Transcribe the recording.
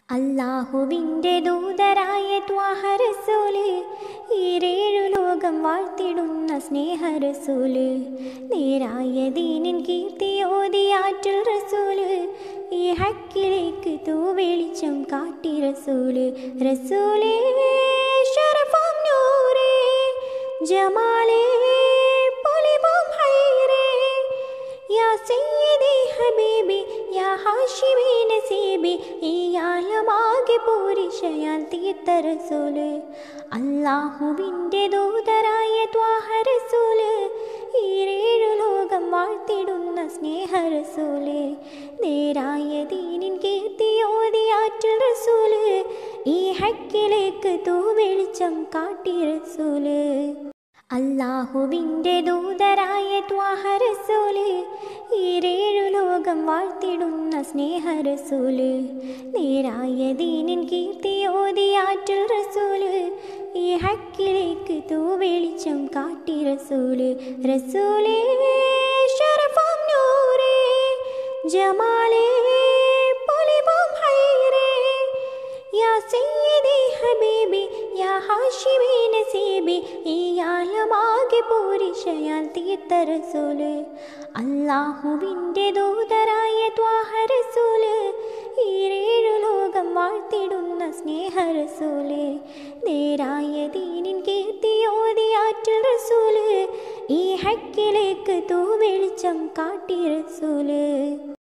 അല്ലാഹുവിൻ്റെ ദൂതരായ ത്വാഹ റസൂല് ഈരേഴു ലോകം വാഴ്ത്തിടുന്ന സ്നേഹ റസൂല് നേരായ ദീനിൻ കീർത്തിയോതിയാറ്റുൽ റസൂല് ഈ ഹക്കിലേക്ക് തൂവെളിച്ചം കാട്ടി റസൂല് റസൂലേ ഷറഫാം നൂറേ ജമാലേ പൊലിവാം ഹൈറേ യാ സയ്യിദി ഹബീബി യാ ഹാഷിമി നസീബി ഈ ആലമാകെ പൂരിഷയാൽ തീർത്ത റസൂല് അല്ലാഹുവിൻ്റെ ദൂതരായ ത്വാഹ റസൂല് ഈരേഴു ലോകം വാഴ്ത്തിടുന്ന സ്നേഹ റസൂല് നേരായ ദീനിൻ കീർത്തിയോതിയാറ്റുൽ റസൂല് ഈ ഹക്കിലേക്ക് തൂവെളിച്ചം കാട്ടി റസൂല് അല്ലാഹുവിൻ്റെ ദൂതരായ ത്വാഹ റസൂല് ഈരേഴു ലോകം വാഴ്ത്തിടുന്ന സ്നേഹ റസൂല് നേരായ ദീനിൻ കീർത്തിയോതിയാറ്റുൽ റസൂല് ഈ ഹക്കിലേക്ക് തൂവെളിച്ചം കാട്ടി റസൂല് റസൂലേ ഷറഫാം നൂറേ ജമാലേ പൊലിവാം ഹൈറേ യാ സയ്യിദി ഹബീബി യാ ഹാഷിമി നസീബി ഈ ആലമാകെ പൂരിഷയാൽ തീർത്ത റസൂല് അല്ലാഹുവിൻ്റെ ദൂതരായ ത്വാഹ റസൂല് ഈരേഴു ലോകം വാഴ്ത്തിടുന്ന സ്നേഹ റസൂല് നേരായ ദീനിൻ കീർത്തിയോതിയാറ്റുൽ റസൂല് ഈ ഹക്കിലേക്ക് തൂവെളിച്ചം കാട്ടി റസൂല്